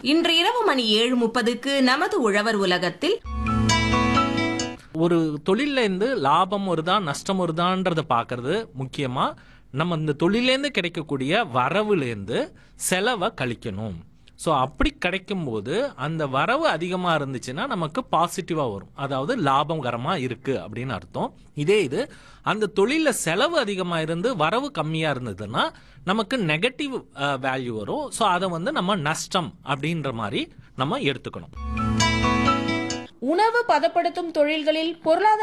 இன்று இரவு மணி ஏழு முப்பதுக்கு நமது உழவர் உலகத்தில் ஒரு தொழில்ல இருந்து லாபம் வருதா நஷ்டம் வருதான்றத பார்க்கறது முக்கியமா நம்ம இந்த தொழிலேருந்து கிடைக்கக்கூடிய வரவுலேருந்து செலவை கழிக்கணும் ஸோ அப்படி கிடைக்கும் போது அந்த வரவு அதிகமாக இருந்துச்சுன்னா நமக்கு பாசிட்டிவாக வரும் அதாவது லாபகரமாக இருக்கு அப்படின்னு அர்த்தம் இதே இது அந்த தொழிலில் செலவு அதிகமாக இருந்து வரவு கம்மியாக இருந்ததுன்னா நமக்கு நெகட்டிவ் வேல்யூ வரும் ஸோ அதை வந்து நம்ம நஷ்டம் அப்படின்ற மாதிரி நம்ம எடுத்துக்கணும் உணவு பதப்படுத்தும் தொழில்களில் பொருளாதார